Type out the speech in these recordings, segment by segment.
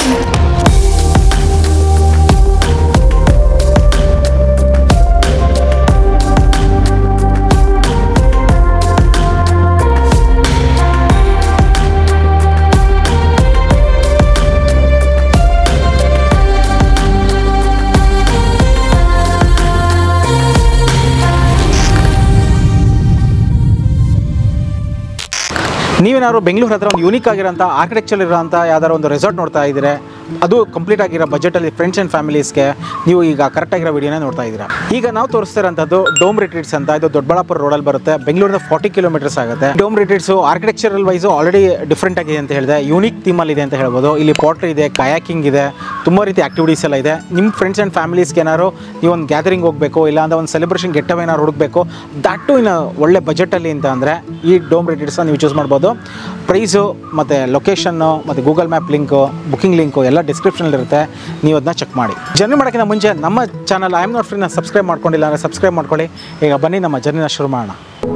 ನೀವೇನಾದ್ರು ಬೆಂಗಳೂರು ಹತ್ರ ಒಂದು ಯೂನಿಕ್ ಆಗಿರೋಂಥ ಆರ್ಕಿಟೆಕ್ಚರ್ ಇರೋಂಥ ಯಾವ್ದಾದ್ರು ಒಂದು ರೆಸಾರ್ಟ್ ನೋಡ್ತಾ ಇದ್ದೀರಾ ಅದು ಕಂಪ್ಲೀಟ್ ಆಗಿರೋ ಬಜೆಟಲ್ಲಿ ಫ್ರೆಂಡ್ಸ್ ಆ್ಯಂಡ್ ಫ್ಯಾಮಿಲೀಸ್ಗೆ ನೀವು ಈಗ ಕರೆಕ್ಟಾಗಿರೋ ವಿಡಿಯೋನೇ ನೋಡ್ತಾ ಇದ್ದೀರಾ ಈಗ ನಾವು ತೋರಿಸ್ತಿರೋಂಥದ್ದು ಡೋಮ್ ರಿಟ್ರೀಟ್ಸ್ ಅಂತ ಇದು ದೊಡ್ಡಬಳ್ಳಾಪುರ ರೋಡಲ್ಲಿ ಬರುತ್ತೆ ಬೆಂಗಳೂರಿನ ಫಾರ್ಟಿ ಕಿಲೋಮೀಟರ್ಸ್ ಆಗುತ್ತೆ dome retreats architectural wise already different ಆಗಿದೆ ಅಂತ ಹೇಳಿದೆ ಯೂನಿಕ್ ಥೀಮಲ್ಲಿ ಇದೆ ಅಂತ ಹೇಳ್ಬೋದು ಇಲ್ಲಿ ಪಾಟ್ರಿ ಇದೆ ಕಯಾಕಿಂಗ್ ಇದೆ ತುಂಬ ರೀತಿ ಆಕ್ಟಿವಿಟೀಸ್ ಎಲ್ಲ ಇದೆ ನಿಮ್ಮ ಫ್ರೆಂಡ್ಸ್ ಆ್ಯಂಡ್ ಫ್ಯಾಮಿಲೀಸ್ಗೆ ಏನಾದ್ರು ನೀವು ಒಂದು ಗ್ಯಾದರಿಂಗ್ ಹೋಗಬೇಕು ಇಲ್ಲ ಅಂದ್ರೆ ಒಂದು ಸೆಲೆಬ್ರೇಷನ್ ಗೆಟ್ ಏನಾದ್ರು ಹುಡುಕಬೇಕು ದಟ್ಟು ಇನ್ನು ಒಳ್ಳೆ ಬಜೆಟಲ್ಲಿ ಅಂತ ಅಂದರೆ ಈ ಡೋಮ್ ರಿಟ್ರೀಟ್ಸ್ನ ನೀವು ಚೂಸ್ ಮಾಡ್ಬೋದು ಪ್ರೈಸು ಮತ್ತು ಲೊಕೇಶನ್ನು ಮತ್ತು Google map link booking link ಎಲ್ಲ ಡಿಸ್ಕ್ರಿಪ್ಷನಲ್ಲಿರುತ್ತೆ ನೀವು ಅದನ್ನ ಚೆಕ್ ಮಾಡಿ ಜರ್ನಿ ಮಾಡೋಕ್ಕಿಂತ ಮುಂಚೆ ನಮ್ಮ ಚಾನಲ್ ಐ ಆಮ್ ನಾಟ್ ಫ್ರೀನ ಸಬ್ಸ್ಕ್ರೈಬ್ ಮಾಡ್ಕೊಂಡಿಲ್ಲ ಅಂದರೆ ಸಬ್ಸ್ಕ್ರೈಬ್ ಮಾಡ್ಕೊಳ್ಳಿ ಈಗ ಬನ್ನಿ ನಮ್ಮ ಜರ್ನಿನ ಶುರು ಮಾಡೋಣ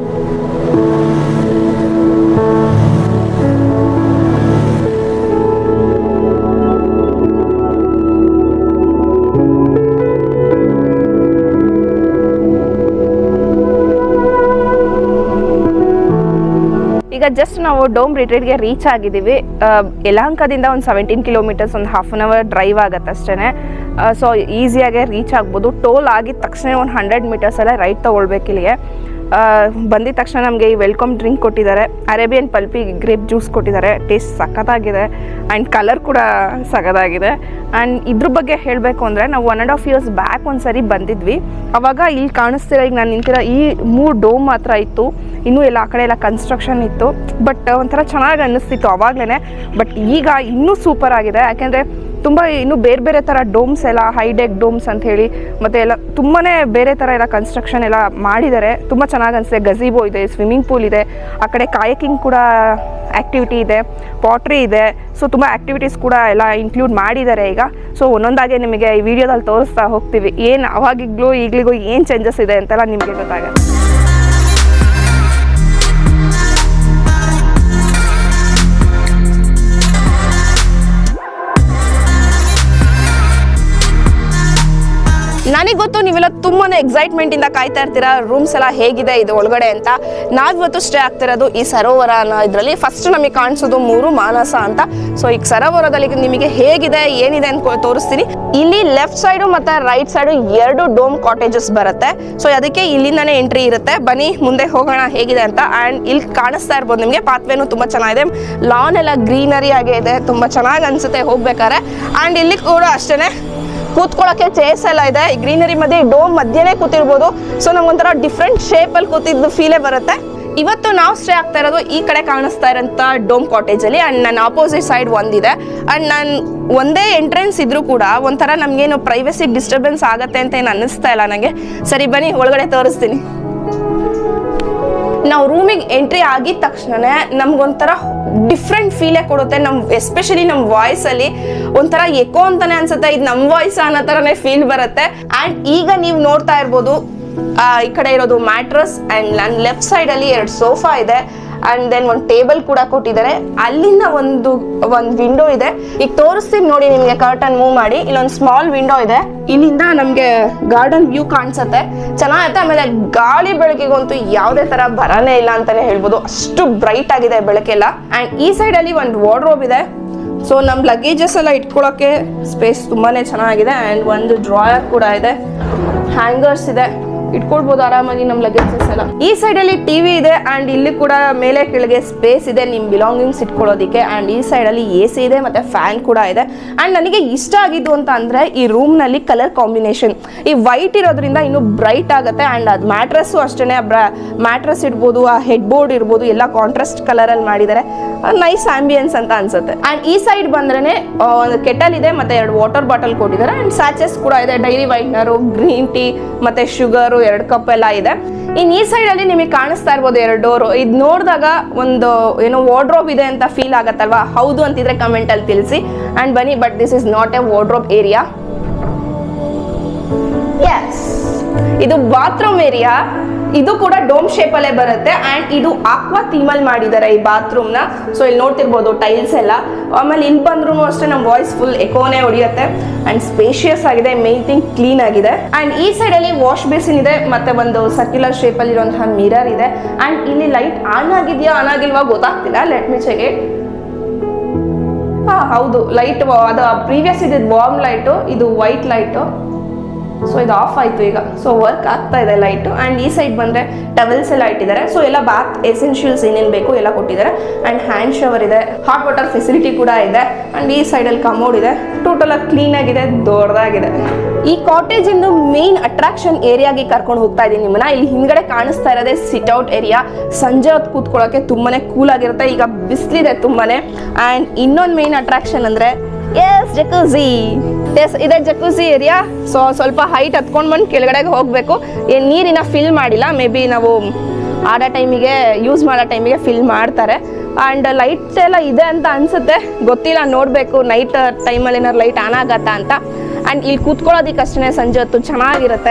ಈಗ ಜಸ್ಟ್ ನಾವು ಡೋಮ್ ರಿಟ್ರೀಟ್ಗೆ ರೀಚ್ ಆಗಿದ್ದೀವಿ ಆ, ಯಲಹಂಕದಿಂದ ಒಂದು ಸೆವೆಂಟೀನ್ ಕಿಲೋಮೀಟರ್ಸ್ ಒಂದು ಹಾಫ್ ಆನ್ ಅವರ್ ಡ್ರೈವ್ ಆಗುತ್ತೆ ಅಷ್ಟೇ ಸೊ ಈಸಿಯಾಗೆ ರೀಚ್ ಆಗ್ಬೋದು ಟೋಲ್ ಆಗಿದ ತಕ್ಷಣ ಒಂದು ಹಂಡ್ರೆಡ್ ಮೀಟರ್ಸಲ್ಲೇ ರೈಟ್ ತೊಗೊಳ್ಬೇಕು ಇಲ್ಲಿಗೆ ಆ, ಬಂದಿದ ತಕ್ಷಣ ನಮಗೆ ಈ ವೆಲ್ಕಮ್ ಡ್ರಿಂಕ್ ಕೊಟ್ಟಿದ್ದಾರೆ ಅರೇಬಿಯನ್ ಪಲ್ಪಿ ಗ್ರೇಪ್ ಜ್ಯೂಸ್ ಕೊಟ್ಟಿದ್ದಾರೆ ಟೇಸ್ಟ್ ಸಖತ್ತಾಗಿದೆ ಆ್ಯಂಡ್ ಕಲರ್ ಕೂಡ ಸಖತ್ತಾಗಿದೆ ಆ್ಯಂಡ್ ಇದ್ರ ಬಗ್ಗೆ ಹೇಳಬೇಕು ಅಂದರೆ ನಾವು one and half years back ಒಂದು ಸರಿ ಬಂದಿದ್ವಿ ಅವಾಗ ಇಲ್ಲಿ ಕಾಣಿಸ್ತಿರೋ ಈಗ ನಾನು ನಿಂತಿರೋ ಈ ಮೂರು ಡೋಮ್ ಮಾತ್ರ ಇತ್ತು ಇನ್ನೂ ಎಲ್ಲ ಆ ಕಡೆ ಎಲ್ಲ ಕನ್ಸ್ಟ್ರಕ್ಷನ್ ಇತ್ತು ಬಟ್ ಒಂಥರ ಚೆನ್ನಾಗಿ ಅನ್ನಿಸ್ತಿತ್ತು ಅವಾಗಲೇ ಬಟ್ ಈಗ ಇನ್ನೂ ಸೂಪರ್ ಆಗಿದೆ ಯಾಕೆಂದರೆ ತುಂಬ ಇನ್ನೂ ಬೇರೆ ಬೇರೆ ಥರ ಡೋಮ್ಸ್ ಎಲ್ಲ ಹೈಡೆಕ್ ಡೋಮ್ಸ್ ಅಂತ ಹೇಳಿ ಮತ್ತು ಎಲ್ಲ ತುಂಬಾ ಬೇರೆ ಥರ ಎಲ್ಲ ಕನ್ಸ್ಟ್ರಕ್ಷನ್ ಎಲ್ಲ ಮಾಡಿದ್ದಾರೆ ತುಂಬ ಚೆನ್ನಾಗಿ ಅನಿಸುತ್ತೆ ಗಝೀಬೋ ಇದೆ ಸ್ವಿಮ್ಮಿಂಗ್ ಪೂಲ್ ಇದೆ ಆ ಕಡೆ ಕಾಯಕಿಂಗ್ ಕೂಡ ಆ್ಯಕ್ಟಿವಿಟಿ ಇದೆ ಪಾಟ್ರಿ ಇದೆ ಸೊ ತುಂಬ ಆ್ಯಕ್ಟಿವಿಟೀಸ್ ಕೂಡ ಎಲ್ಲ ಇನ್ಕ್ಲೂಡ್ ಮಾಡಿದ್ದಾರೆ ಈಗ ಸೊ ಒಂದೊಂದಾಗೆ ನಿಮಗೆ ಈ ವಿಡಿಯೋದಲ್ಲಿ ತೋರಿಸ್ತಾ ಹೋಗ್ತೀವಿ ಏನು ಅವಾಗಿಗ್ಲೂ ಈಗಲಿಗೂ ಏನು ಚೇಂಜಸ್ ಇದೆ ಅಂತೆಲ್ಲ ನಿಮಗೆ ಗೊತ್ತಾಗುತ್ತೆ ನನಗೆ ಗೊತ್ತು ನೀವೆಲ್ಲ ತುಂಬಾ ಎಕ್ಸೈಟ್ಮೆಂಟ್ ಇಂದ ಕಾಯ್ತಾ ಇರ್ತೀರಾ ರೂಮ್ಸ್ ಎಲ್ಲ ಹೇಗಿದೆ ಇದು ಒಳಗಡೆ ಅಂತ ನಾವಿವತ್ತು ಸ್ಟೇ ಆಗ್ತಿರೋದು ಈ ಸರೋವರ ಅನ್ನೋ ಇದರಲ್ಲಿ ಫಸ್ಟ್ ನಮಗೆ ಕಾಣಿಸೋದು ಮೂರು ಮಾನಸ ಅಂತ ಸೊ ಈಗ ಸರೋವರದಲ್ಲಿ ನಿಮಗೆ ಹೇಗಿದೆ ಏನಿದೆ ಅಂತ ತೋರಿಸ್ತೀನಿ ಇಲ್ಲಿ ಲೆಫ್ಟ್ ಸೈಡು ಮತ್ತೆ ರೈಟ್ ಸೈಡು ಎರಡು ಡೋಮ್ ಕಾಟೇಜಸ್ ಬರುತ್ತೆ ಸೊ ಅದಕ್ಕೆ ಇಲ್ಲಿಂದಾನೇ ಎಂಟ್ರಿ ಇರುತ್ತೆ ಬನ್ನಿ ಮುಂದೆ ಹೋಗೋಣ ಹೇಗಿದೆ ಅಂತ ಆ್ಯಂಡ್ ಇಲ್ಲಿ ಕಾಣಿಸ್ತಾ ಇರ್ಬೋದು ನಿಮಗೆ ಪಾತ್ವೇನು ತುಂಬ ಚೆನ್ನಾಗಿದೆ ಲಾನ್ ಎಲ್ಲ ಗ್ರೀನರಿ ಆಗೇ ಇದೆ ತುಂಬ ಚೆನ್ನಾಗಿ ಅನ್ಸುತ್ತೆ ಹೋಗ್ಬೇಕಾದ್ರೆ ಆ್ಯಂಡ್ ಇಲ್ಲಿ ಕೂಡ ಅಷ್ಟೇ ಕೂತ್ಕೊಳ್ಳೋಕೆ ಚೇರ್ಸ್ ಎಲ್ಲ ಇದೆ ಈ ಗ್ರೀನರಿ ಮಧ್ಯೆ ಡೋಮ್ ಮಧ್ಯೆನೇ ಕೂತಿರ್ಬೋದು ಸೊ ನಮ್ಗೊಂಥರ ಡಿಫ್ರೆಂಟ್ ಶೇಪಲ್ಲಿ ಕೂತಿದ್ದು ಫೀಲೇ ಬರುತ್ತೆ ಇವತ್ತು ನಾವು ಸ್ಟೇ ಆಗ್ತಾ ಇರೋದು ಈ ಕಡೆ ಕಾಣಿಸ್ತಾ ಇರೋಂಥ ಡೋಮ್ ಕಾಟೇಜಲ್ಲಿ ಆ್ಯಂಡ್ ನನ್ನ ಆಪೋಸಿಟ್ ಸೈಡ್ ಒಂದಿದೆ ಆ್ಯಂಡ್ ನಾನು ಒಂದೇ ಎಂಟ್ರೆನ್ಸ್ ಇದ್ರೂ ಕೂಡ ಒಂಥರ ನಮಗೇನು ಪ್ರೈವಸಿ ಡಿಸ್ಟರ್ಬೆನ್ಸ್ ಆಗತ್ತೆ ಅಂತ ಏನು ಅನ್ನಿಸ್ತಾ ಇಲ್ಲ ನನಗೆ ಸರಿ ಬನ್ನಿ ಒಳಗಡೆ ತೋರಿಸ್ತೀನಿ ನಾವು ರೂಮಿಗೆ ಎಂಟ್ರಿ ಆಗಿದ ತಕ್ಷಣನೇ ನಮ್ಗೊಂಥರ ಡಿಫ್ರೆಂಟ್ ಫೀಲೇ ಕೊಡುತ್ತೆ ನಮ್ ಎಸ್ಪೆಷಲಿ ನಮ್ಮ ವಾಯ್ಸ್ ಅಲ್ಲಿ ಒಂಥರ ಎಕೋ ಅಂತಾನೆ ಅನ್ಸುತ್ತೆ ಇದು ನಮ್ಮ ವಾಯ್ಸ್ ಅನ್ನೋ ತರನೇ ಫೀಲ್ ಬರುತ್ತೆ ಅಂಡ್ ಈಗ ನೀವು ನೋಡ್ತಾ ಇರ್ಬೋದು ಆ, ಈ ಕಡೆ ಇರೋದು ಮ್ಯಾಟ್ರಸ್ ಅಂಡ್ ನನ್ನ ಲೆಫ್ಟ್ ಸೈಡ್ ಅಲ್ಲಿ ಎರಡು ಸೋಫಾ ಇದೆ ಅಂಡ್ ದೆನ್ ಒಂದು ಟೇಬಲ್ ಕೂಡ ಕೊಟ್ಟಿದ್ದಾರೆ ಅಲ್ಲಿಂದ ಒಂದು ಒಂದು ವಿಂಡೋ ಇದೆ ಈಗ ತೋರಿಸ್ತೀನಿ ನೋಡಿ ನಿಮಗೆ ಕರ್ಟನ್ ಮೂವ್ ಮಾಡಿ ಇಲ್ಲೊಂದು ಸ್ಮಾಲ್ ವಿಂಡೋ ಇದೆ ಇಲ್ಲಿಂದ ನಮಗೆ ಗಾರ್ಡನ್ ವ್ಯೂ ಕಾಣಿಸುತ್ತೆ ಚೆನ್ನಾಗಿರುತ್ತೆ ಆಮೇಲೆ ಗಾಳಿ ಬೆಳಕಿಗಂತೂ ಯಾವುದೇ ತರ ಬರನೇ ಇಲ್ಲ ಅಂತಾನೆ ಹೇಳ್ಬೋದು ಅಷ್ಟು ಬ್ರೈಟ್ ಆಗಿದೆ ಬೆಳಕೆಲ್ಲ ಅಂಡ್ ಈ ಸೈಡ್ ಅಲ್ಲಿ ಒಂದು ವಾರ್ಡ್ರೋಬ್ ಇದೆ ಸೊ ನಮ್ಮ ಲಗೇಜಸ್ ಎಲ್ಲ ಇಟ್ಕೊಳ್ಳೋಕೆ ಸ್ಪೇಸ್ ತುಂಬಾನೇ ಚೆನ್ನಾಗಿದೆ ಅಂಡ್ ಒಂದು ಡ್ರಾಯರ್ ಕೂಡ ಇದೆ ಹ್ಯಾಂಗರ್ಸ್ ಇದೆ ಇಟ್ಕೊಳ್ಬೋದು ಆರಾಮಾಗಿ ನಮ್ಮ ಲಗೇಜಸ್ ಎಲ್ಲ ಈ ಸೈಡ್ ಅಲ್ಲಿ ಟಿವಿ ಇದೆ ಅಂಡ್ ಇಲ್ಲಿ ಕೂಡ ಮೇಲೆ ಕೆಳಗೆ ಸ್ಪೇಸ್ ಇದೆ ನಿಮ್ ಬಿಲಾಂಗಿಂಗ್ಸ್ ಇಟ್ಕೊಳ್ಳೋದಿಕ್ಕೆ ಅಂಡ್ ಈ ಸೈಡ್ ಅಲ್ಲಿ ಎ ಸಿ ಇದೆ ಮತ್ತೆ ಫ್ಯಾನ್ ಕೂಡ ಇದೆ ಅಂಡ್ ನನಗೆ ಇಷ್ಟ ಆಗಿದ್ದು ಅಂತ ಅಂದ್ರೆ ಈ ರೂಮ್ ನಲ್ಲಿ ಕಲರ್ ಕಾಂಬಿನೇಷನ್ ಈ ವೈಟ್ ಇರೋದ್ರಿಂದ ಇನ್ನು ಬ್ರೈಟ್ ಆಗುತ್ತೆ ಅಂಡ್ ಅದು ಮ್ಯಾಟ್ರಸ್ಸು ಅಷ್ಟೇ ಮ್ಯಾಟ್ರಸ್ ಇರ್ಬೋದು ಆ ಹೆಡ್ ಬೋರ್ಡ್ ಇರ್ಬೋದು ಎಲ್ಲ ಕಾಂಟ್ರಾಸ್ಟ್ ಕಲರ್ ಅಲ್ಲಿ ಮಾಡಿದ್ದಾರೆ ನೈಸ್ ಆಂಬಿಯನ್ಸ್ ಅಂತ ಅನ್ಸುತ್ತೆ ಅಂಡ್ ಈ ಸೈಡ್ ಬಂದ್ರೆ ಒಂದು ಕೆಟಲ್ ಇದೆ ಮತ್ತೆ ಎರಡು ವಾಟರ್ ಬಾಟಲ್ ಕೊಟ್ಟಿದ್ದಾರೆ ಅಂಡ್ ಸ್ಯಾಚಸ್ ಕೂಡ ಇದೆ ಡೈರಿ ವೈಟ್ನರು ಗ್ರೀನ್ ಟೀ ಮತ್ತೆ ಶುಗರು ಎರಡು ಕಪ್ ಎಲ್ಲ ಇದೆ ಇನ್ ಈ ಸೈಡ್ ಅಲ್ಲಿ ನಿಮಗೆ ಕಾಣಿಸ್ತಾ ಇರ್ಬೋದು ಎರಡು ಡೋರು ಇದು ನೋಡಿದಾಗ ಒಂದು ಏನೋ ವಾರ್ಡ್ರೋಬ್ ಇದೆ ಅಂತ ಫೀಲ್ ಆಗತ್ತಲ್ವಾ ಹೌದು ಅಂತಿದ್ರೆ ಕಮೆಂಟ್ ಅಲ್ಲಿ ತಿಳಿಸಿ ಅಂಡ್ ಬನ್ನಿ but this is not a wardrobe area yes ಇದು ಬಾತ್ರೂಮ್ ಏರಿಯಾ ಇದು ಕೂಡ ಡೋಮ್ ಶೇಪ್ ಅಲ್ಲೇ ಬರುತ್ತೆ ಅಂಡ್ ಇದು ಆಕ್ವಾ ಥೀಮಲ್ಲಿ ಮಾಡಿದ್ದಾರೆ ಈ ಬಾತ್ರೂಮ್ ನ ಸೊ ಇಲ್ಲಿ ನೋಡ್ತಿರ್ಬೋದು ಟೈಲ್ಸ್ ಎಲ್ಲ ಆಮೇಲೆ ಇಲ್ಲಿ ಬಂದ್ರೂ ಅಷ್ಟೇ ನಮ್ಮ ವಾಯ್ಸ್ ಫುಲ್ ಎಕೋನೇ ಹೊಡಿಯುತ್ತೆ ಅಂಡ್ ಸ್ಪೇಷಿಯಸ್ ಆಗಿದೆ ಮೇನ್ ಥಿಂಗ್ ಕ್ಲೀನ್ ಆಗಿದೆ ಅಂಡ್ ಈ ಸೈಡ್ ಅಲ್ಲಿ ವಾಶ್ ಬೇಸಿನ್ ಇದೆ ಮತ್ತೆ ಒಂದು ಸರ್ಕ್ಯುಲರ್ ಶೇಪ್ ಅಲ್ಲಿ ಇರುವಂತಹ ಮಿರರ್ ಇದೆ ಅಂಡ್ ಇಲ್ಲಿ ಲೈಟ್ ಆನ್ ಆಗಿದೆಯಾ ಆನ್ ಆಗಿಲ್ವಾ ಗೊತ್ತಾಗ್ತಿಲ್ಲ ಲೆಟ್ ಮಿ ಚೆಕ್ ಇಟ್ ಹಾ ಹೌದು ಲೈಟ್ ಅದು ಪ್ರೀವಿಯಸ್ ಇದ್ದಿದ್ದು ವಾರ್ಮ್ ಲೈಟು ಇದು ವೈಟ್ ಲೈಟು ಸೊ ಇದು ಆಫ್ ಆಯ್ತು ಈಗ ಸೊ ವರ್ಕ್ ಆಗ್ತಾ ಇದೆ ಲೈಟು ಆ್ಯಂಡ್ ಈ ಸೈಡ್ ಬಂದರೆ ಟವೆಲ್ಸ್ ಎಲ್ಲ ಇಟ್ಟಿದ್ದಾರೆ ಸೊ ಎಲ್ಲ ಬಾತ್ ಎಸೆನ್ಷಿಯಲ್ಸ್ ಏನೇನು ಬೇಕು ಎಲ್ಲ ಕೊಟ್ಟಿದ್ದಾರೆ ಆ್ಯಂಡ್ ಹ್ಯಾಂಡ್ ಶವರ್ ಇದೆ ಹಾಟ್ ವಾಟರ್ ಫೆಸಿಲಿಟಿ ಕೂಡ ಇದೆ ಆ್ಯಂಡ್ ಈ ಸೈಡಲ್ಲಿ ಕಮೋಡ್ ಇದೆ ಟೋಟಲ್ ಆಗಿ ಕ್ಲೀನ್ ಆಗಿದೆ ದೊಡ್ಡದಾಗಿದೆ ಈ ಕಾಟೇಜ್ ಇಂದು ಮೇನ್ ಅಟ್ರಾಕ್ಷನ್ ಏರಿಯಾಗೆ ಕರ್ಕೊಂಡು ಹೋಗ್ತಾ ಇದ್ದೀನಿ ನಿಮ್ಮನ್ನ ಇಲ್ಲಿ ಹಿಂದ್ಗಡೆ ಕಾಣಿಸ್ತಾ ಇರೋದೇ ಸಿಟ್ ಔಟ್ ಏರಿಯಾ ಸಂಜೆ ಹೊತ್ತು ಕೂತ್ಕೊಳ್ಳೋಕೆ ತುಂಬಾನೇ ಕೂಲ್ ಆಗಿರುತ್ತೆ ಈಗ ಬಿಸಿಲಿದೆ ತುಂಬಾನೇ ಆ್ಯಂಡ್ ಇನ್ನೊಂದು ಮೇನ್ ಅಟ್ರಾಕ್ಷನ್ ಅಂದರೆ ಎಸ್ ಜಕೂಸಿ ಎಸ್ ಇದೆ ಜಕೂಸಿ ಏರಿಯಾ ಸೊ ಸ್ವಲ್ಪ ಹೈಟ್ ಹತ್ಕೊಂಡು ಬಂದು ಕೆಳಗಡೆಗೆ ಹೋಗಬೇಕು ಏನು ನೀರಿನ ಫಿಲ್ ಮಾಡಿಲ್ಲ ಮೇ ಬಿ ನಾವು ಆಡೋ ಟೈಮಿಗೆ ಯೂಸ್ ಮಾಡೋ ಟೈಮಿಗೆ ಫಿಲ್ ಮಾಡ್ತಾರೆ ಆ್ಯಂಡ್ ಲೈಟ್ ಎಲ್ಲ ಇದೆ ಅಂತ ಅನ್ಸುತ್ತೆ ಗೊತ್ತಿಲ್ಲ ನೋಡಬೇಕು ನೈಟ್ ಟೈಮಲ್ಲಿ ಏನಾದ್ರು ಲೈಟ್ ಆನ್ ಆಗತ್ತಾ ಅಂತ ಆ್ಯಂಡ್ ಇಲ್ಲಿ ಕೂತ್ಕೊಳ್ಳೋದಕ್ಕೆ ಅಷ್ಟೇ ಸಂಜೆ ಹೊತ್ತು ಚೆನ್ನಾಗಿರುತ್ತೆ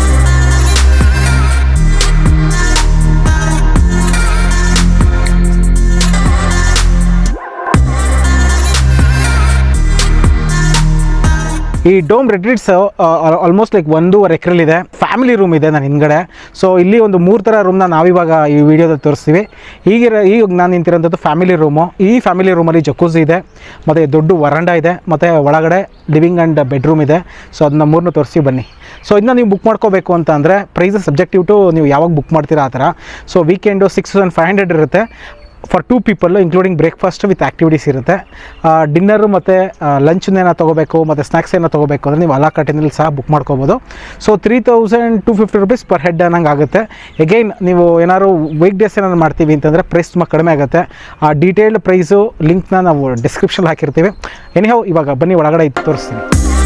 ಈ ಡೋಮ್ ರೆಡ್ರಿಟ್ಸ್ ಆಲ್ಮೋಸ್ಟ್ ಲೈಕ್ ಒಂದೂವರೆ ಎಕರೆಲಿದೆ ಫ್ಯಾಮಿಲಿ ರೂಮ್ ಇದೆ ನಾನು ಹಿಂದ್ಗಡೆ ಸೊ ಇಲ್ಲಿ ಒಂದು ಮೂರು ಥರ ರೂಮ್ನ ನಾವಿವಾಗ ಈ ವಿಡಿಯೋದಲ್ಲಿ ತೋರಿಸ್ತೀವಿ ಈಗಿರೋ ಈಗ ನಾನು ನಿಂತಿರೋಂಥದ್ದು ಫ್ಯಾಮಿಲಿ ರೂಮು ಈ ಫ್ಯಾಮಿಲಿ ರೂಮಲ್ಲಿ ಜಕೂಸಿ ಇದೆ ಮತ್ತು ದೊಡ್ಡ ವರಂಡ ಇದೆ ಮತ್ತು ಒಳಗಡೆ ಲಿವಿಂಗ್ ಆ್ಯಂಡ್ ಬೆಡ್ರೂಮ್ ಇದೆ ಸೊ ಅದನ್ನ ಮೂರನ್ನು ತೋರಿಸಿ ಬನ್ನಿ ಸೊ ಇದನ್ನ ನೀವು ಬುಕ್ ಮಾಡ್ಕೋಬೇಕು ಅಂತ ಅಂದರೆ ಪ್ರೈಸ್ ಸಬ್ಜೆಕ್ಟಿವ್ ಟು ನೀವು ಯಾವಾಗ ಬುಕ್ ಮಾಡ್ತೀರಾ ಆ ಥರ so weekend six thousand five hundred ಇರುತ್ತೆ for two people including breakfast with activities ಇರುತ್ತೆ ಡಿನ್ನರು ಮತ್ತು ಲಂಚ್ನೇನೋ ತೊಗೋಬೇಕು ಮತ್ತು ಸ್ನ್ಯಾಕ್ಸ್ ಏನೋ ತೊಗೋಬೇಕು ಅಂದರೆ ನೀವು ಅಲಾ ಕಟಿನಲ್ಲಿ ಸಹ ಬುಕ್ ಮಾಡ್ಕೋಬೋದು so three thousand two fifty rupees per head ಅನ್ನಂಗೆ ಆಗುತ್ತೆ ಎಗೈನ್ ನೀವು ಏನಾದ್ರು ವೀಕ್ ಡೇಸ್ ಏನಾದ್ರು ಮಾಡ್ತೀವಿ ಅಂತಂದರೆ ಪ್ರೈಸ್ ತುಂಬ ಕಡಿಮೆ ಆಗುತ್ತೆ ಆ ಡೀಟೇಲ್ಡ್ ಪ್ರೈಸು ಲಿಂಕ್ನ ನಾವು ಡಿಸ್ಕ್ರಿಪ್ಷನ್ ಹಾಕಿರ್ತೀವಿ ಎನಿಹೌ ಇವಾಗ ಬನ್ನಿ ಒಳಗಡೆ ಇದು ತೋರಿಸ್ತೀನಿ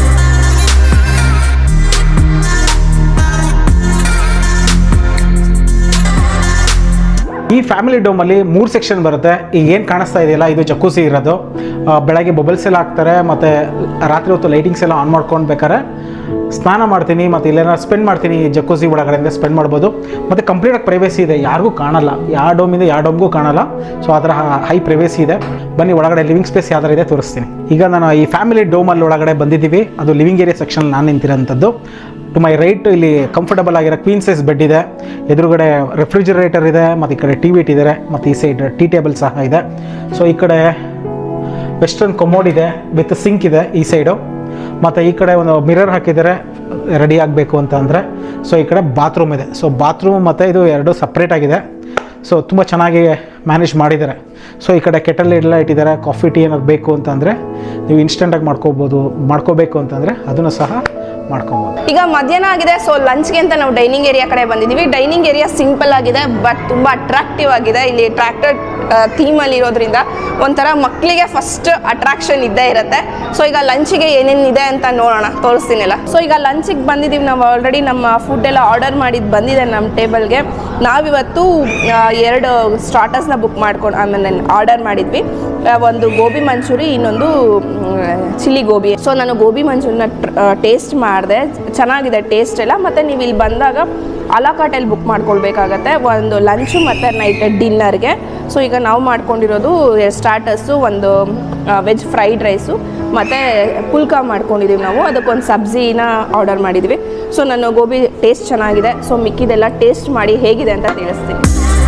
ಈ ಫ್ಯಾಮಿಲಿ ಡೋಮಲ್ಲಿ ಮೂರು ಸೆಕ್ಷನ್ ಬರುತ್ತೆ ಈಗ ಏನು ಕಾಣಿಸ್ತಾ ಇದೆಯಲ್ಲ ಇದು ಜಕೂಸಿ ಇರೋದು ಆ, ಬೆಳಗ್ಗೆ ಬಬಲ್ಸ್ ಎಲ್ಲ ಹಾಕ್ತಾರೆ ಮತ್ತು ರಾತ್ರಿ ಹೊತ್ತು ಲೈಟಿಂಗ್ಸ್ ಎಲ್ಲ ಆನ್ ಮಾಡ್ಕೊಂಡು ಬೇಕಾದ್ರೆ ಸ್ನಾನ ಮಾಡ್ತೀನಿ ಮತ್ತು ಇಲ್ಲೇನಾದ್ರು ಸ್ಪೆಂಡ್ ಮಾಡ್ತೀನಿ ಈ ಜಕೂಸಿ ಒಳಗಡೆಯಿಂದ ಸ್ಪೆಂಡ್ ಮಾಡ್ಬೋದು ಮತ್ತು ಕಂಪ್ಲೀಟಾಗಿ ಪ್ರೈವೇಸಿ ಇದೆ ಯಾರಿಗೂ ಕಾಣಲ್ಲ ಯಾವ ಡೋಮಿಂದ ಯಾವ ಡೋಮ್ಗೂ ಕಾಣಲ್ಲ ಸೊ ಆ ಥರ ಹೈ ಪ್ರೈವೇಸಿ ಇದೆ ಬನ್ನಿ ಒಳಗಡೆ ಲಿವಿಂಗ್ ಸ್ಪೇಸ್ ಯಾವ ಥರ ಇದೆ ತೋರಿಸ್ತೀನಿ ಈಗ ನಾನು ಈ ಫ್ಯಾಮಿಲಿ ಡೋಮಲ್ಲಿ ಒಳಗಡೆ ಬಂದಿದ್ದೀವಿ ಅದು ಲಿವಿಂಗ್ ಏರಿಯಾ ಸೆಕ್ಷನ್ ನಾನು ನಿಂತಿರೋಂಥದ್ದು ಟು ಮೈ ರೈಟ್ ಇಲ್ಲಿ ಕಂಫರ್ಟಬಲ್ ಆಗಿರೋ ಕ್ವೀನ್ ಸೈಜ್ ಬೆಡ್ ಇದೆ ಎದುರುಗಡೆ ರೆಫ್ರಿಜರೇಟರ್ ಇದೆ ಮತ್ತು ಈ ಕಡೆ ಟಿ ವಿ ಇಟ್ಟಿದ್ದಾರೆ ಮತ್ತು ಈ ಸೈಡ್ ಟೀ ಟೇಬಲ್ ಸಹ ಇದೆ ಸೊ ಈ ಕಡೆ ವೆಸ್ಟರ್ನ್ ಕೊಮೋಡ್ ಇದೆ ವಿತ್ ಸಿಂಕ್ ಇದೆ ಈ ಸೈಡು ಮತ್ತು ಈ ಕಡೆ ಒಂದು ಮಿರರ್ ಹಾಕಿದ್ದಾರೆ ರೆಡಿ ಆಗಬೇಕು ಅಂತ ಅಂದರೆ ಸೊ ಈ ಕಡೆ ಬಾತ್ರೂಮ್ ಇದೆ ಸೊ ಬಾತ್ರೂಮ್ ಮತ್ತು ಇದು ಎರಡು ಸಪ್ರೇಟ್ ಆಗಿದೆ ಸೊ ತುಂಬ ಚೆನ್ನಾಗಿ ಮ್ಯಾನೇಜ್ ಮಾಡಿದ್ದಾರೆ ಸೊ ಈ ಕಡೆ ಕೆಟಲ್ ಎಲ್ಲ ಇಟ್ಟಿದ್ದಾರೆ ಕಾಫಿ ಟೀ ಏನಾದ್ರು ಬೇಕು ಅಂತಂದರೆ ನೀವು ಇನ್ಸ್ಟೆಂಟಾಗಿ ಮಾಡ್ಕೋಬೋದು ಮಾಡ್ಕೋಬೇಕು ಅಂತಂದರೆ ಅದನ್ನು ಸಹ ಮಾಡ್ಕೊಬೋದು ಈಗ ಮಧ್ಯಾಹ್ನ ಆಗಿದೆ ಸೊ ಲಂಚ್ಗೆ ಅಂತ ನಾವು ಡೈನಿಂಗ್ ಏರಿಯಾ ಕಡೆ ಬಂದಿದ್ದೀವಿ ಡೈನಿಂಗ್ ಏರಿಯಾ ಸಿಂಪಲ್ ಆಗಿದೆ ಬಟ್ ತುಂಬ ಅಟ್ರಾಕ್ಟಿವ್ ಆಗಿದೆ ಇಲ್ಲಿ ಟ್ರ್ಯಾಕ್ಟರ್ ಥೀಮಲ್ಲಿ ಇರೋದ್ರಿಂದ ಒಂಥರ ಮಕ್ಕಳಿಗೆ ಫಸ್ಟ್ ಅಟ್ರಾಕ್ಷನ್ ಇದ್ದೇ ಇರುತ್ತೆ ಸೊ ಈಗ ಲಂಚಿಗೆ ಏನೇನು ಇದೆ ಅಂತ ನೋಡೋಣ ತೋರಿಸ್ತೀನಿಲ್ಲ ಸೊ ಈಗ ಲಂಚಿಗೆ ಬಂದಿದ್ದೀವಿ ನಾವು ಆಲ್ರೆಡಿ ನಮ್ಮ ಫುಡ್ ಎಲ್ಲ ಆರ್ಡರ್ ಮಾಡಿದ್ದು ಬಂದಿದೆ ನಮ್ಮ ಟೇಬಲ್ಗೆ ನಾವಿವತ್ತು ಆ, ಎರಡು ಸ್ಟಾರ್ಟರ್ಸ್ನ ಬುಕ್ ಮಾಡ್ಕೊಂಡು ಆಮೇಲೆ ಆರ್ಡರ್ ಮಾಡಿದ್ವಿ ಆ, ಒಂದು ಗೋಬಿ ಮಂಚೂರಿ ಇನ್ನೊಂದು ಚಿಲ್ಲಿ ಗೋಬಿ ಸೊ ನಾನು ಗೋಬಿ ಮಂಚೂರಿನ ಟೇಸ್ಟ್ ಮಾಡಿದೆ ಚೆನ್ನಾಗಿದೆ ಟೇಸ್ಟ್ ಎಲ್ಲ ಮತ್ತು ನೀವು ಇಲ್ಲಿ ಬಂದಾಗ ಅಲಾಕಾಟಲ್ಲಿ ಬುಕ್ ಮಾಡ್ಕೊಳ್ಬೇಕಾಗತ್ತೆ ಒಂದು ಲಂಚು ಮತ್ತು ನೈಟ್ ಡಿನ್ನರ್ಗೆ ಸೊ ಈಗ ನಾವು ಮಾಡ್ಕೊಂಡಿರೋದು ಸ್ಟಾರ್ಟರ್ಸು ಒಂದು ವೆಜ್ ಫ್ರೈಡ್ ರೈಸು ಮತ್ತು ಪುಲ್ಕ ಮಾಡ್ಕೊಂಡಿದ್ದೀವಿ ನಾವು ಅದಕ್ಕೊಂದು ಸಬ್ಜಿನ ಆರ್ಡರ್ ಮಾಡಿದ್ವಿ ಸೊ ನಾನು ಗೋಬಿ ಟೇಸ್ಟ್ ಚೆನ್ನಾಗಿದೆ ಸೊ ಮಿಕ್ಕಿದೆಲ್ಲ ಟೇಸ್ಟ್ ಮಾಡಿ ಹೇಗಿದೆ ಅಂತ ತಿಳಿಸ್ತೀನಿ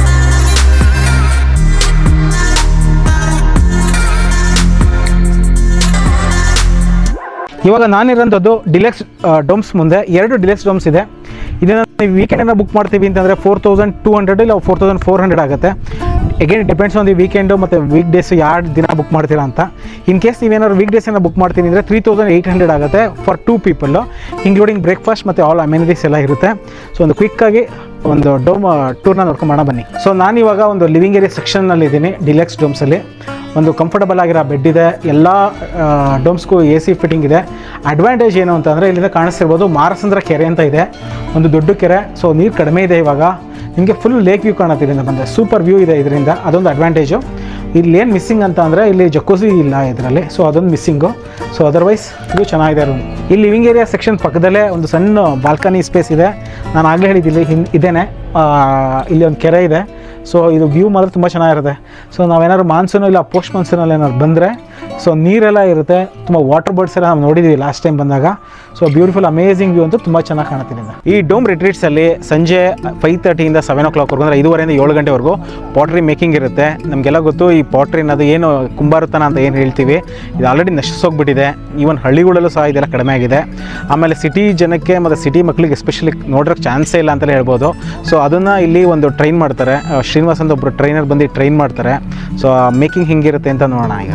ಇವಾಗ ನಾನಿರೋಂಥದ್ದು ಡಿಲೆಕ್ಸ್ ಡೋಮ್ಸ್ ಮುಂದೆ ಎರಡು ಡಿಲೆಕ್ಸ್ ಡೋಮ್ಸ್ ಇದೆ ಇದನ್ನು ನೀವು ವೀಕೆಂಡನ್ನು ಬುಕ್ ಮಾಡ್ತೀವಿ ಅಂತಂದರೆ ಫೋರ್ ತೌಸಂಡ್ ಟೂ ಹಂಡ್ರೆಡ್ ಇಲ್ಲ ಫೋರ್ ತೌಸಂಡ್ ಫೋರ್ ಹಂಡ್ರೆಡ್ ಆಗುತ್ತೆ again depends on the weekend ಮತ್ತು ವೀಕ್ ಡೇಸ್ ಎರಡು ದಿನ ಬುಕ್ ಮಾಡ್ತೀರಾ ಅಂತ ಇನ್ ಕೇಸ್ ನೀವೇನಾದ್ರು ವೀಕ್ ಡೇಸನ್ನು ಬುಕ್ ಮಾಡ್ತೀನಿ ಅಂದರೆ ತ್ರೀ ತೌಸಂಡ್ ಏಯ್ಟ್ ಹಂಡ್ರೆಡ್ ಆಗುತ್ತೆ for two people including breakfast ಮತ್ತು ಆಲ್ ಅಮ್ಯುನಿಟೀಸ್ ಎಲ್ಲ ಇರುತ್ತೆ ಸೊ ಒಂದು ಕ್ವಿಕ್ಕಾಗಿ ಒಂದು ಡೋಮ್ ಟೂರ್ನ ನೋಡ್ಕೊಂಡು ಬನ್ನಿ ಸೊ ನಾನಿವಾಗ ಒಂದು ಲಿವಿಂಗ್ ಏರಿಯಾ ಸೆಕ್ಷನ್ನಲ್ಲಿ ಇದ್ದೀನಿ ಡಿಲೆಕ್ಸ್ ಡೋಮ್ಸಲ್ಲಿ ಒಂದು ಕಂಫರ್ಟಬಲ್ ಆಗಿರೋ ಬೆಡ್ ಇದೆ ಎಲ್ಲ ಡೋಮ್ಸ್ಗೂ ಎ ಸಿ ಫಿಟ್ಟಿಂಗ್ ಇದೆ ಅಡ್ವಾಂಟೇಜ್ ಏನು ಅಂತಂದರೆ ಇಲ್ಲಿಂದ ಕಾಣಿಸ್ತಿರ್ಬೋದು ಮಾರಸಂದ್ರ ಕೆರೆ ಅಂತ ಇದೆ ಒಂದು ದೊಡ್ಡ ಕೆರೆ ಸೊ ನೀರು ಕಡಿಮೆ ಇದೆ ಇವಾಗ ನಿಮಗೆ ಫುಲ್ ಲೇಕ್ ವ್ಯೂ ಕಾಣುತ್ತೆ ಇಲ್ಲಿಂದ ಬಂದರೆ ಸೂಪರ್ ವ್ಯೂ ಇದೆ ಇದರಿಂದ ಅದೊಂದು ಅಡ್ವಾಂಟೇಜು ಇಲ್ಲಿ ಏನು ಮಿಸ್ಸಿಂಗ್ ಅಂತ ಅಂದರೆ ಇಲ್ಲಿ ಜಕೋಸಿ ಇಲ್ಲ ಇದರಲ್ಲಿ ಸೊ ಅದೊಂದು ಮಿಸ್ಸಿಂಗು ಸೊ ಅದರ್ವೈಸ್ ಇದು ಚೆನ್ನಾಗಿದೆ ರೂಮ್ ಈ ಲಿವಿಂಗ್ ಏರಿಯಾ ಸೆಕ್ಷನ್ ಪಕ್ಕದಲ್ಲೇ ಒಂದು ಸಣ್ಣ ಬಾಲ್ಕನಿ ಸ್ಪೇಸ್ ಇದೆ ನಾನು ಆಗಲೇ ಹೇಳಿದ್ದಿಲ್ಲಿ ಹಿನ್ ಇದೇನೆ ಇಲ್ಲಿ ಒಂದು ಕೆರೆ ಇದೆ ಸೊ ಇದು ವ್ಯೂ ಮಾತ್ರ ತುಂಬ ಚೆನ್ನಾಗಿರುತ್ತೆ ಸೊ ನಾವೇನಾದ್ರು ಮಾನ್ಸೂನು ಇಲ್ಲ ಪೋಸ್ಟ್ ಮಾನ್ಸೂನಲ್ಲಿ ಏನಾದ್ರು ಬಂದರೆ ಸೊ ನೀರೆಲ್ಲ ಇರುತ್ತೆ ತುಂಬ ವಾಟರ್ ಬರ್ಡ್ಸ್ ಎಲ್ಲ ನಾವು ನೋಡಿದ್ದೀವಿ ಲಾಸ್ಟ್ ಟೈಮ್ ಬಂದಾಗ ಸೊ ಬ್ಯೂಟಿಫುಲ್ ಅಮೇಝಿಂಗ್ ವ್ಯೂ ಅಂತೂ ತುಂಬ ಚೆನ್ನಾಗಿ ಕಾಣುತ್ತೆ ಇಲ್ಲಿಂದ. ಈ ಡೋಮ್ ರಿಟ್ರೀಟ್ಸಲ್ಲಿ ಸಂಜೆ ಫೈವ್ ತರ್ಟಿಯಿಂದ ಸೆವೆನ್ ಓ ಕ್ಲಾಕ್ವರೆಗೂ ಅಂದರೆ ಐದುವರೆಯಿಂದ ಏಳು ಗಂಟೆವರೆಗೂ ಪಾಟ್ರಿ ಮೇಕಿಂಗ್ ಇರುತ್ತೆ ನಮಗೆಲ್ಲ ಗೊತ್ತು ಈ ಪಾಟ್ರಿ ಅನ್ನೋದು ಏನು ಕುಂಬಾರತನ ಅಂತ ಏನು ಹೇಳ್ತೀವಿ ಇದು ಆಲ್ರೆಡಿ ನಶಿಸೋಗ್ಬಿಟ್ಟಿದೆ ಈವನ್ ಹಳ್ಳಿಗಳಲ್ಲೂ ಸಹ ಇದೆಲ್ಲ ಕಡಿಮೆ ಆಗಿದೆ ಆಮೇಲೆ ಸಿಟಿ ಜನಕ್ಕೆ ಮತ್ತು ಸಿಟಿ ಮಕ್ಕಳಿಗೆ ಎಸ್ಪೆಷಲಿ ನೋಡೋಕ್ಕೆ ಚಾನ್ಸೇ ಇಲ್ಲ ಅಂತಲೇ ಹೇಳ್ಬೋದು ಸೊ ಅದನ್ನು ಇಲ್ಲಿ ಒಂದು ಟ್ರೈನ್ ಮಾಡ್ತಾರೆ ಆ, ಶ್ರೀನಿವಾಸ್ ಅಂತ ಒಬ್ಬರು ಟ್ರೈನರ್ ಬಂದು ಟ್ರೈನ್ ಮಾಡ್ತಾರೆ ಸೊ ಮೇಕಿಂಗ್ ಹಿಂಗಿರುತ್ತೆ ಅಂತ ನೋಡೋಣ ಈಗ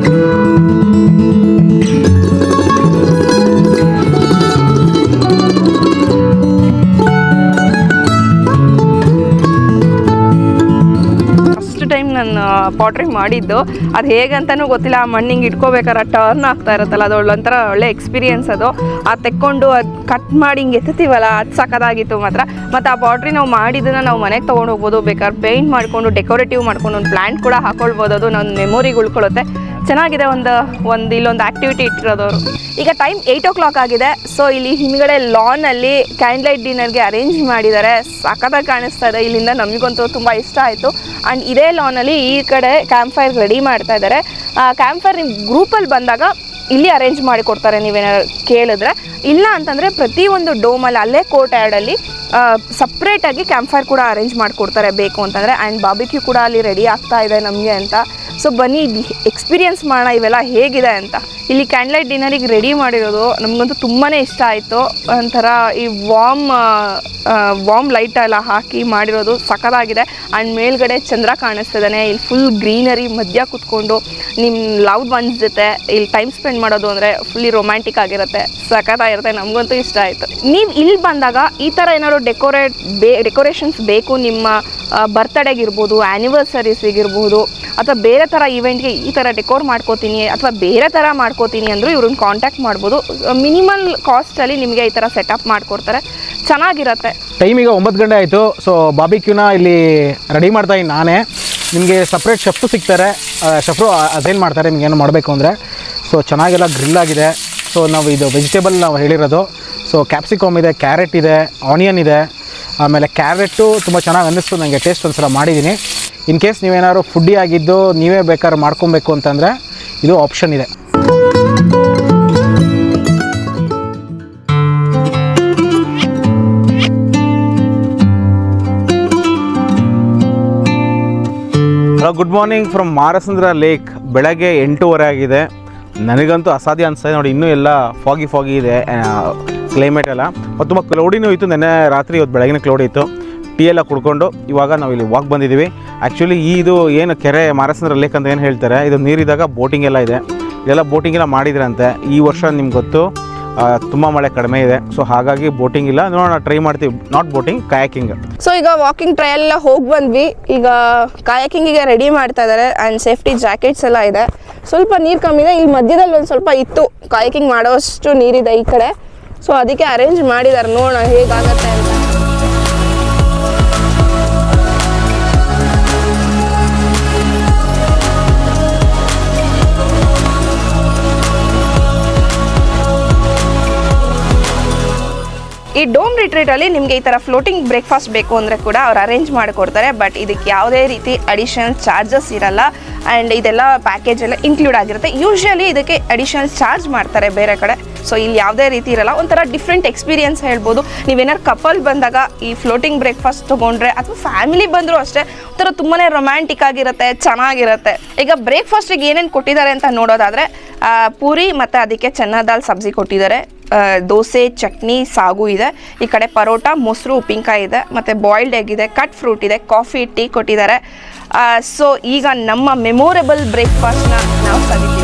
ಫಸ್ಟ್ ಟೈಮ್ ನಾನು ಪಾಟ್ರಿ ಮಾಡಿದ್ದು ಅದು ಹೇಗಂತನೂ ಗೊತ್ತಿಲ್ಲ ಆ ಮಣ್ಣಿಗೆ ಇಟ್ಕೋಬೇಕಾದ್ರೆ ಟರ್ನ್ ಆಗ್ತಾ ಇರುತ್ತಲ್ಲ ಅದು ಒಂಥರ ಒಳ್ಳೆ ಎಕ್ಸ್ಪೀರಿಯನ್ಸ್ ಅದು ಅದು ತೆಕ್ಕೊಂಡು ಅದು ಕಟ್ ಮಾಡಿ ಹಿಂಗೆ ಎತ್ತುತ್ತೀವಲ್ಲ ಅದು ಸಖತ್ತಾಗಿತ್ತು ಮಾತ್ರ ಮತ್ತು ಆ ಪಾಟ್ರಿ ನಾವು ಮಾಡಿದ್ದನ್ನು ನಾವು ಮನೆಗೆ ತೊಗೊಂಡು ಹೋಗ್ಬೋದು ಬೇಕಾದ್ರೆ ಪೇಂಟ್ ಮಾಡಿಕೊಂಡು ಡೆಕೋರೇಟಿವ್ ಮಾಡ್ಕೊಂಡು ಒಂದು ಪ್ಲ್ಯಾಂಟ್ ಕೂಡ ಹಾಕೊಳ್ಬೋದು ಅದು ನನ್ನ ಮೆಮೊರಿಗೆ ಉಳ್ಕೊಳ್ಳುತ್ತೆ ಚೆನ್ನಾಗಿದೆ ಒಂದು ಒಂದು ಇಲ್ಲೊಂದು ಆಕ್ಟಿವಿಟಿ ಇಟ್ಟಿರೋದವರು ಈಗ ಟೈಮ್ ಏಯ್ಟ್ ಓ ಕ್ಲಾಕ್ ಆಗಿದೆ ಸೊ ಇಲ್ಲಿ ಹಿಂದ್ಗಡೆ ಲಾನಲ್ಲಿ ಕ್ಯಾಂಡ್ ಲೈಟ್ ಡಿನ್ನರ್ಗೆ ಅರೇಂಜ್ ಮಾಡಿದ್ದಾರೆ ಸಖತ್ತಾಗಿ ಕಾಣಿಸ್ತಾ ಇದೆ ಇಲ್ಲಿಂದ ನಮಗಂತೂ ತುಂಬ ಇಷ್ಟ ಆಯಿತು ಆ್ಯಂಡ್ ಇದೇ ಲಾನಲ್ಲಿ ಈ ಕಡೆ ಕ್ಯಾಂಪ್ ಫೈರ್ ರೆಡಿ ಮಾಡ್ತಾ ಇದ್ದಾರೆ ಕ್ಯಾಂಪ್ ಫೈರ್ ನಿಮ್ಮ ಗ್ರೂಪಲ್ಲಿ ಬಂದಾಗ ಇಲ್ಲಿ ಅರೇಂಜ್ ಮಾಡಿ ಕೊಡ್ತಾರೆ ನೀವೇನಾದ್ರು ಕೇಳಿದ್ರೆ ಇಲ್ಲ ಅಂತಂದರೆ ಪ್ರತಿಯೊಂದು ಡೋಮಲ್ಲಿ ಅಲ್ಲೇ ಕೋರ್ಟ್ ಯಾರ್ಡಲ್ಲಿ ಸಪ್ರೇಟಾಗಿ ಕ್ಯಾಂಪ್ ಫೈರ್ ಕೂಡ ಅರೇಂಜ್ ಮಾಡಿಕೊಡ್ತಾರೆ ಬೇಕು ಅಂತಂದರೆ ಆ್ಯಂಡ್ ಬಾಬಿಕ್ಯೂ ಕೂಡ ಅಲ್ಲಿ ರೆಡಿ ಆಗ್ತಾ ಇದೆ ನಮಗೆ ಅಂತ ಸೊ ಬನ್ನಿ ಎಕ್ಸ್ಪೀರಿಯನ್ಸ್ ಮಾಡೋಣ ಇವೆಲ್ಲ ಹೇಗಿದೆ ಅಂತ ಇಲ್ಲಿ ಕ್ಯಾಂಡ್ಲೈಟ್ ಡಿನ್ನರಿಗೆ ರೆಡಿ ಮಾಡಿರೋದು ನಮಗಂತೂ ತುಂಬಾ ಇಷ್ಟ ಆಯಿತು ಒಂಥರ ಈ ವಾಮ್ ವಾಮ್ ಲೈಟ್ ಎಲ್ಲ ಹಾಕಿ ಮಾಡಿರೋದು ಸಖತ್ತಾಗಿದೆ ಆ್ಯಂಡ್ ಮೇಲ್ಗಡೆ ಚಂದ್ರ ಕಾಣಿಸ್ತಿದ್ದಾನೆ ಇಲ್ಲಿ ಫುಲ್ ಗ್ರೀನರಿ ಮಧ್ಯ ಕೂತ್ಕೊಂಡು ನಿಮ್ಮ ಲವ್ಡ್ ಒನ್ಸ್ ಜೊತೆ ಇಲ್ಲಿ ಟೈಮ್ ಸ್ಪೆಂಡ್ ಮಾಡೋದು ಅಂದರೆ ಫುಲ್ಲಿ ರೊಮ್ಯಾಂಟಿಕ್ ಆಗಿರುತ್ತೆ ಸಖತ್ತಾಗಿರುತ್ತೆ ನಮಗಂತೂ ಇಷ್ಟ ಆಯಿತು ನೀವು ಇಲ್ಲಿ ಬಂದಾಗ ಈ ಥರ ಏನಾದ್ರು ಡೆಕೋರೇಟ್ ಬೇ ಡೆಕೋರೇಷನ್ಸ್ ಬೇಕು ನಿಮ್ಮ ಬರ್ತ್ಡೇಗಿರ್ಬೋದು ಆ್ಯನಿವರ್ಸರೀಸಿಗಿರ್ಬೋದು ಅಥವಾ ಬೇರೆ ಥರ ಇವೆಂಟ್ಗೆ ಈ ಥರ ಡೆಕೋರ್ ಮಾಡ್ಕೋತೀನಿ ಅಥವಾ ಬೇರೆ ಥರ ಮಾಡ್ಕೋತೀನಿ ಅಂದರೂ ಇವ್ರನ್ನ ಕಾಂಟ್ಯಾಕ್ಟ್ ಮಾಡ್ಬೋದು ಮಿನಿಮಲ್ ಕಾಸ್ಟಲ್ಲಿ ನಿಮಗೆ ಈ ಥರ ಸೆಟಪ್ ಮಾಡಿಕೊಡ್ತಾರೆ ಚೆನ್ನಾಗಿರುತ್ತೆ ಟೈಮ್ ಈಗ ಒಂಬತ್ತು ಗಂಟೆ ಆಯಿತು ಸೊ ಬಾಬಿಕ್ಯೂನ ಇಲ್ಲಿ ರೆಡಿ ಮಾಡ್ತಾ ಇದ್ದೀನಿ ನಾನೇ ನಿಮಗೆ ಸಪ್ರೇಟ್ ಶೆಫ್ಟು ಸಿಗ್ತಾರೆ ಶೆಫ್ರು ಅದೇನು ಮಾಡ್ತಾರೆ ನಿಮ್ಗೆ ಏನು ಮಾಡಬೇಕು ಅಂದರೆ ಸೊ ಚೆನ್ನಾಗೆಲ್ಲ ಗ್ರಿಲ್ ಆಗಿದೆ ಸೊ ನಾವು ಇದು ವೆಜಿಟೇಬಲ್ ನಾವು ಹೇಳಿರೋದು ಸೊ ಕ್ಯಾಪ್ಸಿಕಮ್ ಇದೆ ಕ್ಯಾರೆಟ್ ಇದೆ ಆನಿಯನ್ ಇದೆ ಆಮೇಲೆ ಕ್ಯಾರೆಟು ತುಂಬ ಚೆನ್ನಾಗಿ ಅನ್ನಿಸ್ತು ನನಗೆ ಟೇಸ್ಟ್ ಒಂದ್ಸಲ ಮಾಡಿದ್ದೀನಿ ಇನ್ ಕೇಸ್ ನೀವೇನಾದ್ರು ಫುಡ್ಡಿ ಆಗಿದ್ದು ನೀವೇ ಬೇಕಾದ್ರೆ ಮಾಡ್ಕೊಬೇಕು ಅಂತಂದರೆ ಇದು ಆಪ್ಷನ್ ಇದೆ hello good morning from Marasandra lake ಬೆಳಗ್ಗೆ ಎಂಟೂವರೆ ಆಗಿದೆ ನನಗಂತೂ ಅಸಾಧ್ಯ ಅನಿಸ್ತದೆ ನೋಡಿ ಇನ್ನೂ ಎಲ್ಲ ಫಾಗಿ ಫಾಗಿ ಇದೆ ಕ್ಲೈಮೇಟ್ ಎಲ್ಲ ಮತ್ತು ತುಂಬ ಕ್ಲೌಡಿನೂ ಇತ್ತು ನೆನ್ನೆ ರಾತ್ರಿ ಇವತ್ತು ಬೆಳಗಿನ ಕ್ಲೌಡ್ ಇತ್ತು ಟೀ ಎಲ್ಲ ಕುಡ್ಕೊಂಡು ಇವಾಗ ನಾವು ಇಲ್ಲಿ ವಾಕ್ ಬಂದಿದ್ದೀವಿ ಆ್ಯಕ್ಚುಲಿ ಈ ಇದು ಏನು ಕೆರೆ ಮಾರಸಂದ್ರ ಲೇಕ್ ಅಂತ ಏನು ಹೇಳ್ತಾರೆ ಇದು ನೀರಿದ್ದಾಗ ಬೋಟಿಂಗ್ ಎಲ್ಲ ಇದೆ ಇದೆಲ್ಲ ಬೋಟಿಂಗ್ ಎಲ್ಲ ಮಾಡಿದ್ರಂತೆ ಈ ವರ್ಷ ನಿಮ್ಗೆ ಗೊತ್ತು ತುಂಬ ಮಳೆ ಕಡಿಮೆ ಇದೆ ಸೊ ಹಾಗಾಗಿ ಬೋಟಿಂಗ್ ಇಲ್ಲ ನೋಡೋಣ ಟ್ರೈ ಮಾಡ್ತೀವಿ ನಾಟ್ ಬೋಟಿಂಗ್ ಕಯಾಕಿಂಗ್ ಸೊ ಈಗ ವಾಕಿಂಗ್ ಟ್ರಯಲ್ ಎಲ್ಲ ಹೋಗಿ ಬಂದ್ವಿ ಈಗ ಕಾಯಕಿಂಗಿಗೆ ರೆಡಿ ಮಾಡ್ತಾ ಇದ್ದಾರೆ ಆ್ಯಂಡ್ ಸೇಫ್ಟಿ ಜಾಕೆಟ್ಸ್ ಎಲ್ಲ ಇದೆ ಸ್ವಲ್ಪ ನೀರು ಕಮ್ಮಿ ಇದೆ ಇಲ್ಲಿ ಮಧ್ಯದಲ್ಲಿ ಒಂದು ಸ್ವಲ್ಪ ಇತ್ತು ಕಾಯಕಿಂಗ್ ಮಾಡೋಷ್ಟು ನೀರಿದೆ ಈ ಕಡೆ ಸೊ ಅದಕ್ಕೆ ಅರೇಂಜ್ ಮಾಡಿದ್ದಾರೆ ನೋಡೋಣ ಹೇಗಾಗತ್ತೆ ಅಂತ ಈ ಡೋಮ್ ರಿಟ್ರೀಟ್ ಅಲ್ಲಿ ನಿಮಗೆ ಈ ತರ ಫ್ಲೋಟಿಂಗ್ ಬ್ರೇಕ್ಫಾಸ್ಟ್ ಬೇಕು ಅಂದ್ರೆ ಕೂಡ ಅವ್ರು ಅರೇಂಜ್ ಮಾಡಿಕೊಡ್ತಾರೆ ಬಟ್ ಇದಕ್ಕೆ ಯಾವುದೇ ರೀತಿ ಅಡಿಷನಲ್ ಚಾರ್ಜಸ್ ಇರಲ್ಲ ಆ್ಯಂಡ್ ಇದೆಲ್ಲ ಪ್ಯಾಕೇಜ್ ಎಲ್ಲ ಇನ್ಕ್ಲೂಡ್ ಆಗಿರುತ್ತೆ ಯೂಶಲಿ ಇದಕ್ಕೆ ಅಡಿಷನಲ್ ಚಾರ್ಜ್ ಮಾಡ್ತಾರೆ ಬೇರೆ ಕಡೆ ಸೊ ಇಲ್ಲಿ ಯಾವುದೇ ರೀತಿ ಇರಲ್ಲ ಒಂಥರ ಡಿಫ್ರೆಂಟ್ ಎಕ್ಸ್ಪೀರಿಯನ್ಸ್ ಹೇಳ್ಬೋದು ನೀವೇನಾರು ಕಪಲ್ ಬಂದಾಗ ಈ ಫ್ಲೋಟಿಂಗ್ ಬ್ರೇಕ್ಫಾಸ್ಟ್ ತೊಗೊಂಡ್ರೆ ಅಥವಾ ಫ್ಯಾಮಿಲಿ ಬಂದರೂ ಅಷ್ಟೇ ಒಂಥರ ತುಂಬಾ ರೊಮ್ಯಾಂಟಿಕ್ ಆಗಿರುತ್ತೆ ಚೆನ್ನಾಗಿರುತ್ತೆ ಈಗ ಬ್ರೇಕ್ಫಾಸ್ಟಿಗೆ ಏನೇನು ಕೊಟ್ಟಿದ್ದಾರೆ ಅಂತ ನೋಡೋದಾದರೆ ಪೂರಿ ಮತ್ತು ಅದಕ್ಕೆ ಚೆನ್ನ ದಾಲ್ ಸಬ್ಜಿ ಕೊಟ್ಟಿದ್ದಾರೆ ಆ, ದೋಸೆ ಚಟ್ನಿ ಸಾಗು ಇದೆ ಈ ಕಡೆ ಪರೋಟ ಮೊಸರು ಉಪ್ಪಿನಕಾಯಿ ಇದೆ ಮತ್ತು ಬಾಯ್ಲ್ಡ್ ಎಗ್ ಇದೆ ಕಟ್ ಫ್ರೂಟ್ ಇದೆ ಕಾಫಿ ಟೀ ಕೊಟ್ಟಿದ್ದಾರೆ ಸೊ ಈಗ ನಮ್ಮ ಮೆಮೊರೇಬಲ್ ಬ್ರೇಕ್ಫಾಸ್ಟ್ನ ನಾವು ಸವಿತೀವಿ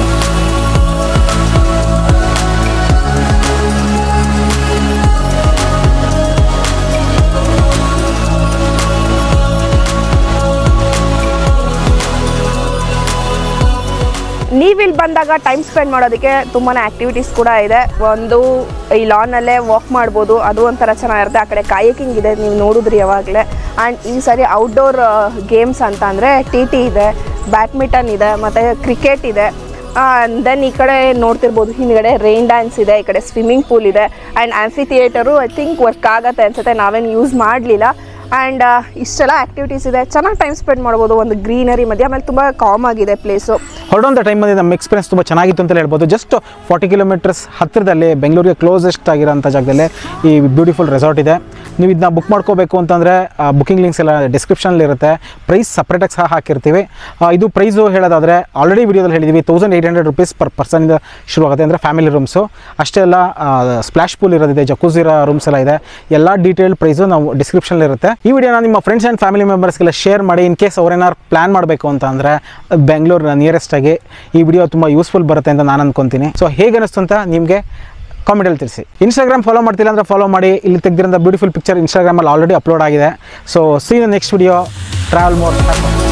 ನೀವಿಲ್ಲಿ ಬಂದಾಗ ಟೈಮ್ ಸ್ಪೆಂಡ್ ಮಾಡೋದಕ್ಕೆ ತುಂಬಾ ಆ್ಯಕ್ಟಿವಿಟೀಸ್ ಕೂಡ ಇದೆ ಒಂದು ಈ ಲಾನಲ್ಲೇ ವಾಕ್ ಮಾಡ್ಬೋದು ಅದು ಒಂಥರ ಚೆನ್ನಾಗಿರುತ್ತೆ ಆ ಕಡೆ ಕಾಯಕಿಂಗ್ ಇದೆ ನೀವು ನೋಡಿದ್ರಿ ಯಾವಾಗಲೇ ಆ್ಯಂಡ್ ಈ ಸರಿ ಔಟ್ಡೋರ್ ಗೇಮ್ಸ್ ಅಂತ ಅಂದರೆ ಟಿ ಟಿ ಇದೆ ಬ್ಯಾಡ್ಮಿಂಟನ್ ಇದೆ ಮತ್ತು ಕ್ರಿಕೆಟ್ ಇದೆ ದೆನ್ ಈ ಕಡೆ ನೋಡ್ತಿರ್ಬೋದು ಹಿಂದ್ಗಡೆ ರೈನ್ ಡ್ಯಾನ್ಸ್ ಇದೆ ಈ ಕಡೆ ಸ್ವಿಮ್ಮಿಂಗ್ ಪೂಲ್ ಇದೆ and amphitheatre I think work ಆಗತ್ತೆ ಅನ್ಸುತ್ತೆ ನಾವೇನು ಯೂಸ್ ಮಾಡಲಿಲ್ಲ ಆ್ಯಂಡ್ ಇಷ್ಟೆಲ್ಲ ಆ್ಯಕ್ಟಿವಿಟೀಸ್ ಇದೆ ಚೆನ್ನಾಗಿ ಟೈಮ್ ಸ್ಪೆಂಡ್ ಮಾಡ್ಬೋದು ಒಂದು ಗ್ರೀನರಿ ಮಧ್ಯೆ ಆಮೇಲೆ ತುಂಬ ಕಾಮ್ ಆಗಿದೆ ಪ್ಲೇಸು ಹೊರಡೋಂಥ ಟೈಮಲ್ಲಿ ನಮ್ಮ ಎಕ್ಸ್ಪೀರಿಯನ್ಸ್ ತುಂಬ ಚೆನ್ನಾಗಿತ್ತು ಅಂತಲೇ ಹೇಳ್ಬೋದು ಜಸ್ಟ್ ಫಾರ್ಟಿ ಕಿಲೋಮೀಟರ್ಸ್ ಹತ್ತಿರದಲ್ಲಿ ಬೆಂಗಳೂರಿಗೆ ಕ್ಲೋಸೆಸ್ಟ್ ಆಗಿರೋಂಥ ಜಾಗದಲ್ಲೇ ಈ ಬ್ಯೂಟಿಫುಲ್ ರೆಸಾರ್ಟ್ ಇದೆ ನೀವು ಇದನ್ನ ಬುಕ್ ಮಾಡ್ಕೋಬೇಕು ಅಂತಂದರೆ ಬುಕಿಂಗ್ ಲಿಂಕ್ಸ್ ಎಲ್ಲ ಡಿಸ್ಕ್ರಿಪ್ಷನಲ್ಲಿ ಇರುತ್ತೆ ಪ್ರೈಸ್ ಸಪ್ರೇಟಾಗಿ ಸಹ ಹಾಕಿರ್ತೀವಿ ಆ, ಇದು ಪ್ರೈಸು ಹೇಳೋದಾದರೆ ಆಲ್ರೆಡಿ ವಿಡಿಯೋದಲ್ಲಿ ಹೇಳಿದ್ದೀವಿ thousand eight hundred rupees per ಪರ್ಸನಿಂದ ಶುರುವಾಗುತ್ತೆ ಅಂದರೆ ಫ್ಯಾಮಿಲಿ ರೂಮ್ಸು ಅಷ್ಟೇ ಅಲ್ಲ ಸ್ಪ್ಲಾಶ್ ಪೂಲ್ ಇರೋದಿದೆ ಜಕೂಸಿರ ರೂಮ್ಸ್ ಎಲ್ಲ ಇದೆ ಎಲ್ಲ ಡೀಟೇಲ್ ಪ್ರೈಸು ನಾವು ಡಿಸ್ಕ್ರಿಪ್ಷನಲ್ಲಿ ಇರುತ್ತೆ ಈ ವಿಡಿಯೋನ ನಿಮ್ಮ ಫ್ರೆಂಡ್ಸ್ ಆ್ಯಂಡ್ ಫ್ಯಾಮಿಲಿ ಮೆಂಬರ್ಸ್ಗೆಲ್ಲ ಶೇರ್ ಮಾಡಿ ಇನ್ ಕೇಸ್ ಅವ್ರೇನಾದ್ರು ಪ್ಲ್ಯಾನ್ ಮಾಡಬೇಕು ಅಂತ ಅಂದರೆ ಬೆಂಗಳೂರಿನ ನಿಯರೆಸ್ಟ್ ಆಗಿ ಈ ವಿಡಿಯೋ ತುಂಬ ಯೂಸ್ಫುಲ್ ಬರುತ್ತೆ ಅಂತ ನಾನು ಅನ್ಕೊತೀನಿ ಸೊ ಹೇಗೆ ಅನಿಸ್ತು ಅಂತ ನಿಮಗೆ ಕಾಮೆಂಟಲ್ಲಿ ತಿಳಿಸಿ ಇನ್ಸ್ಟಾಗ್ರಾಮ್ ಫಾಲೋ ಮಾಡ್ತಿಲ್ಲ ಅಂದರೆ ಫಾಲೋ ಮಾಡಿ ಇಲ್ಲಿ ತೆಗೆದಿರೋಂಥ ಬ್ಯೂಟಿಫುಲ್ ಪಿಕ್ಚರ್ ಇನ್ಸ್ಟಾಗ್ರಾಮಲ್ಲಿ ಆಲ್ರೆಡಿ ಅಪ್ಲೋಡ್ ಆಗಿದೆ so see next video travel more